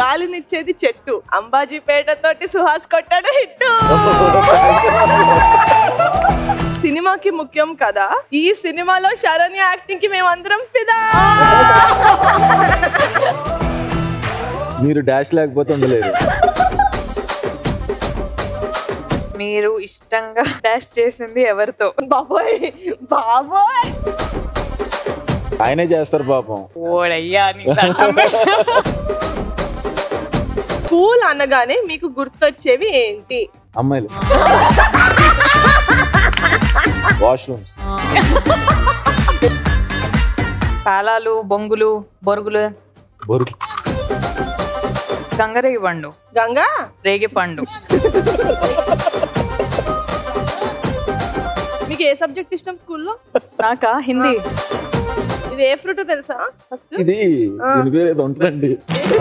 గాలినిచ్చేది చెట్టు అంబాజీపేట తోటి సుహాస్ కొట్టాడు హిట్టు సినిమాకి ముఖ్యం కదా ఈ సినిమాలో శరణ్య యాక్టింగ్ కి మేమందరం ఫిదా మీరు డాష్ లేకపోతే ఉండలేరు మీరు ఇష్టంగా డాష్ చేసింది ఎవరితో బాబోయ్ బాబోయ్ ఆయనే చేస్తారు పాపం ఓడయ్యా నీకు దండం పెడతా. స్కూల్ అనగానే మీకు గుర్తొచ్చేవి ఏంటి అమ్మాయిలు వాష్రూమ్స్ పాలాలు బొంగులు బొరుగులు బొరుకు గంగరేగి పండు గంగా రేగి పండు మీకు ఏ సబ్జెక్ట్ ఇష్టం స్కూల్లో నాకా హిందీ ఇది ఏ ఫ్రూట్ తెలుసా ఫస్ట్ ఇది దీని పేరు ఏదో ఉంటుందండి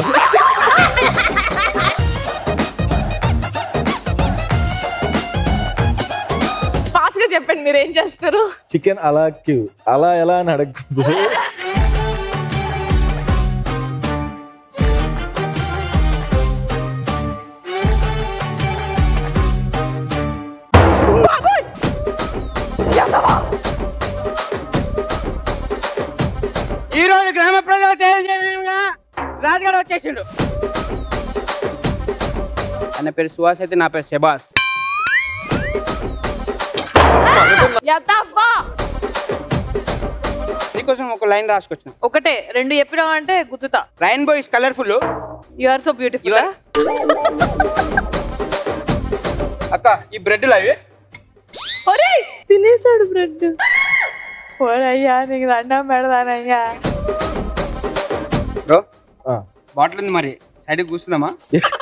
ఫాస్ట్ గా చెప్పండి మీరు ఏం చేస్తారు చికెన్ అలా క్యూ అలా ఎలా అని అడగదు ఈ రోజు గ్రామ ప్రజలు తెలియజేయగా రాజుగారు వచ్చేసిండు అన్న పేరు సుహాస్ అయితే నా పేరు శబాస్ యథాబ్బా నీకోసం ఒక లైన్ రాసుకొచ్చిన ఒకటే రెండు చెప్పినావు అంటే గుర్తుతా rainbow is colourful you are so beautiful You are- అక్క ఈ బ్రెడ్ అవి ఒరేయ్ తినేసాడు బ్రెడ్ ఓడయ్యా నీకు దండం పెడదానయ్యా బ్రో ఆ. బాటిల్ ఉంది మరి సైడ్ కూర్చుందామా